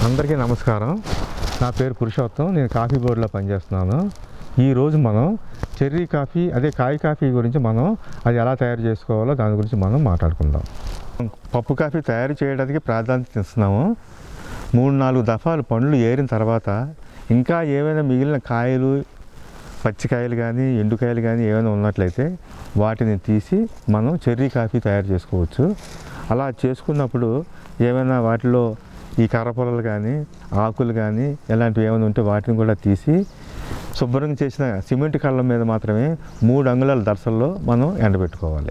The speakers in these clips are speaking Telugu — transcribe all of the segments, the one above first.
అందరికీ నమస్కారం నా పేరు పురుషోత్తం నేను కాఫీ బోర్డులో పనిచేస్తున్నాను ఈరోజు మనం చెర్రీ కాఫీ అదే కాయ కాఫీ గురించి మనం అది ఎలా తయారు చేసుకోవాలో దాని గురించి మనం మాట్లాడుకుందాం పప్పు కాఫీ తయారు చేయడానికి ప్రాధాన్యత ఇస్తున్నాము మూడు నాలుగు దఫాలు పండ్లు ఏరిన తర్వాత ఇంకా ఏమైనా మిగిలిన కాయలు పచ్చికాయలు కానీ ఎండుకాయలు కానీ ఏమైనా ఉన్నట్లయితే వాటిని తీసి మనం చెర్రీ కాఫీ తయారు చేసుకోవచ్చు అలా చేసుకున్నప్పుడు ఏమైనా వాటిలో ఈ కర్రపొలలు కానీ ఆకులు కానీ ఇలాంటివి ఏమైనా ఉంటే వాటిని కూడా తీసి శుభ్రంగా చేసిన సిమెంట్ కళ్ళ మీద మాత్రమే మూడు అంగుళాల దర్శల్లో మనం ఎండబెట్టుకోవాలి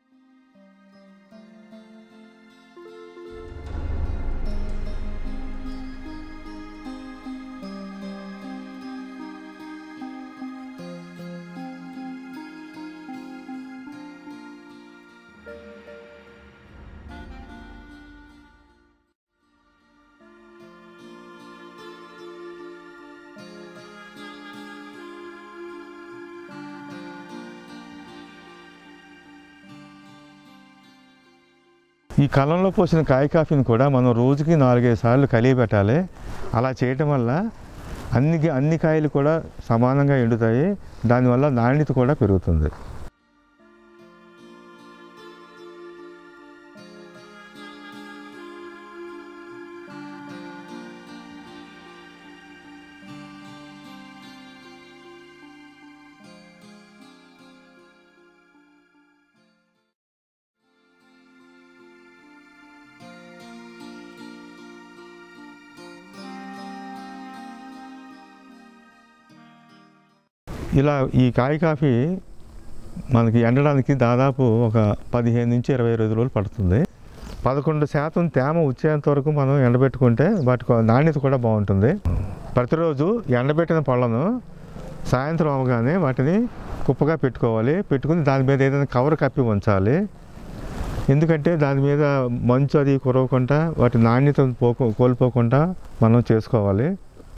ఈ కలంలో పోసిన కాయ కాఫీని కూడా మనం రోజుకి నాలుగైదు సార్లు కలిగి పెట్టాలి అలా చేయటం వల్ల అన్ని అన్ని కాయలు కూడా సమానంగా ఎండుతాయి దానివల్ల నాణ్యత కూడా పెరుగుతుంది ఇలా ఈ కాయ కాఫీ మనకి ఎండడానికి దాదాపు ఒక పదిహేను నుంచి ఇరవై రోజులు పడుతుంది పదకొండు శాతం తేమ వచ్చేంత వరకు మనం ఎండబెట్టుకుంటే వాటి కొ- నాణ్యత కూడా బాగుంటుంది ప్రతిరోజు ఎండబెట్టిన పళ్ళను సాయంత్రం అవగానే వాటిని కుప్పగా పెట్టుకోవాలి పెట్టుకుని దాని మీద ఏదైనా కవర్ కప్పి ఉంచాలి ఎందుకంటే దాని మీద మంచు అది కురవకుండా వాటి నాణ్యత పోకు కోల్పోకుండా మనం చేసుకోవాలి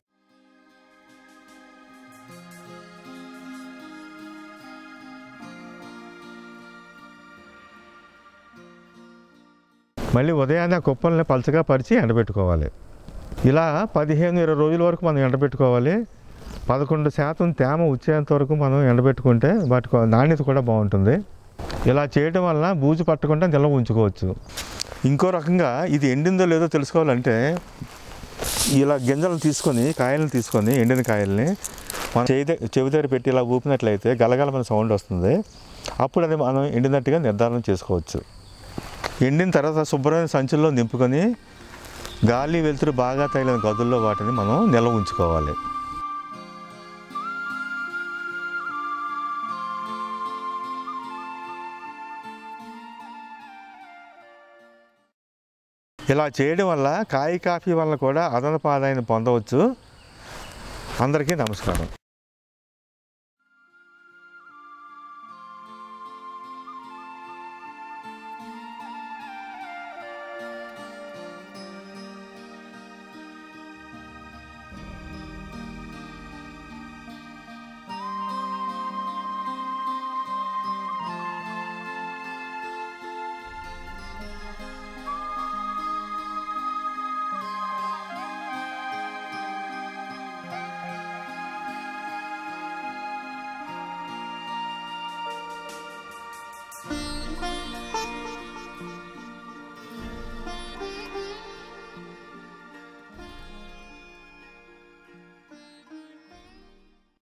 మళ్ళీ ఉదయాన్నే ఆ కుప్పల్ని పలచగా పరిచి ఎండబెట్టుకోవాలి ఇలా పదిహేను ఇరవై రోజుల వరకు మనం ఎండబెట్టుకోవాలి పదకొండు శాతం తేమ వచ్చేంత వరకు మనం ఎండబెట్టుకుంటే వాటి కొ- నాణ్యత కూడా బాగుంటుంది ఇలా చేయడం వల్ల బూజు పట్టకుండా నిల్వ ఉంచుకోవచ్చు ఇంకో రకంగా ఇది ఎండిందో లేదో తెలుసుకోవాలంటే ఇలా గింజలను తీసుకొని కాయలను తీసుకొని ఎండిన కాయల్ని మనం చేయి ద- చెవి దగ్గర పెట్టి ఇలా ఊపినట్లయితే గలగలమైన సౌండ్ వస్తుంది అప్పుడు అది మనం ఎండినట్టుగా నిర్ధారణ చేసుకోవచ్చు ఎండిన తర్వాత శుభ్రమైన సంచుల్లో నింపుకొని గాలి వెలుతురు బాగా తగిలిన గదుల్లో వాటిని మనం నిల్వ ఉంచుకోవాలి ఇలా చేయడం వల్ల కాయ కాఫీ వల్ల కూడా అదనపు ఆదాయాన్ని పొందవచ్చు అందరికీ నమస్కారం